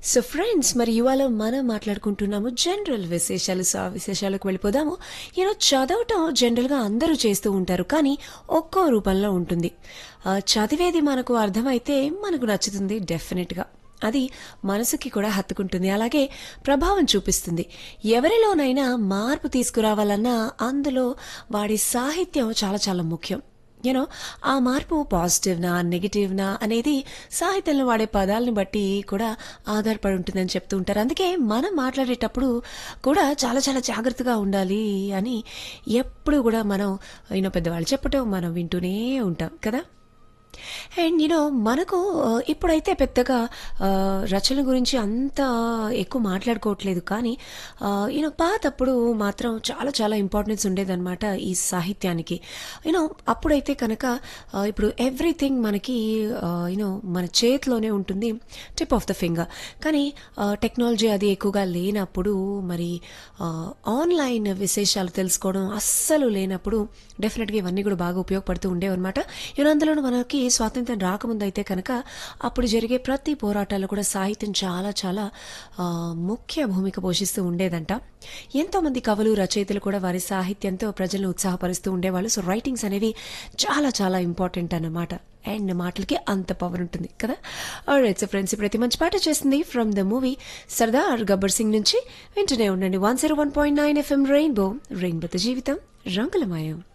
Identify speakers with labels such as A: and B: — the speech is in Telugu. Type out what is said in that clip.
A: సో ఫ్రెండ్స్ మరి ఇవాళ మనం మాట్లాడుకుంటున్నాము జనరల్ విశేషాలు సో ఆ విశేషాలకు వెళ్ళిపోదాము యూనో చదవటం జనరల్గా అందరూ చేస్తూ ఉంటారు కానీ ఒక్కో రూపంలో ఉంటుంది ఆ, చదివేది మనకు అర్థమైతే మనకు నచ్చుతుంది డెఫినెట్గా అది మనసుకి కూడా హత్తుకుంటుంది అలాగే ప్రభావం చూపిస్తుంది ఎవరిలోనైనా మార్పు తీసుకురావాలన్నా అందులో వాడి సాహిత్యం చాలా చాలా ముఖ్యం యూనో ఆ మార్పు పాజిటివ్నా నెగిటివ్నా అనేది సాహిత్యంలో వాడే పదాలను బట్టి కూడా ఆధారపడి ఉంటుందని చెప్తూ ఉంటారు అందుకే మనం మాట్లాడేటప్పుడు కూడా చాలా చాలా జాగ్రత్తగా ఉండాలి అని ఎప్పుడు కూడా మనం యూనో పెద్దవాళ్ళు చెప్పటం మనం వింటూనే ఉంటాం కదా అండ్ యూనో మనకు ఆ, ఇప్పుడైతే పెద్దగా ఆ, రచనల గురించి అంత ఎక్కువ మాట్లాడుకోవట్లేదు కానీ యూనో పాతప్పుడు మాత్రం చాలా చాలా ఇంపార్టెన్స్ ఉండేదన్నమాట ఈ సాహిత్యానికి యూనో అప్పుడైతే కనుక ఆ, ఇప్పుడు ఎవ్రీథింగ్ మనకి యూనో మన చేతిలోనే ఉంటుంది టిప్ ఆఫ్ ద ఫింగర్ కానీ టెక్నాలజీ అది ఎక్కువగా లేనప్పుడు మరి ఆన్లైన్ విశేషాలు తెలుసుకోవడం అస్సలు లేనప్పుడు డెఫినెట్గా ఇవన్నీ కూడా బాగా ఉపయోగపడుతూ ఉండేవన్నమాట యూనో అందులో మనకి స్వాతంత్రం రాకముందు అయితే కనుక అప్పుడు జరిగే ప్రతి పోరాటాల్లో కూడా సాహిత్యం చాలా చాలా ఆ, ముఖ్య భూమిక పోషిస్తూ ఉండేదంట ఎంతోమంది కవులు రచయితలు కూడా వారి సాహిత్యంతో ప్రజలను ఉత్సాహపరుస్తూ ఉండేవాళ్ళు సో రైటింగ్స్ అనేవి చాలా చాలా ఇంపార్టెంట్ అన్నమాట అండ్ మాటలకి అంత పవర్ ఉంటుంది కదా రైట్ సో ఫ్రెండ్స్ ఇప్పుడైతే మంచి పాట చేస్తుంది from the movie Sardaar Gabbar Singh నుంచి వింటూనే ఉండండి one zero one point nine FM rainbow రెయిన్బోతో జీవితం రంగులమయం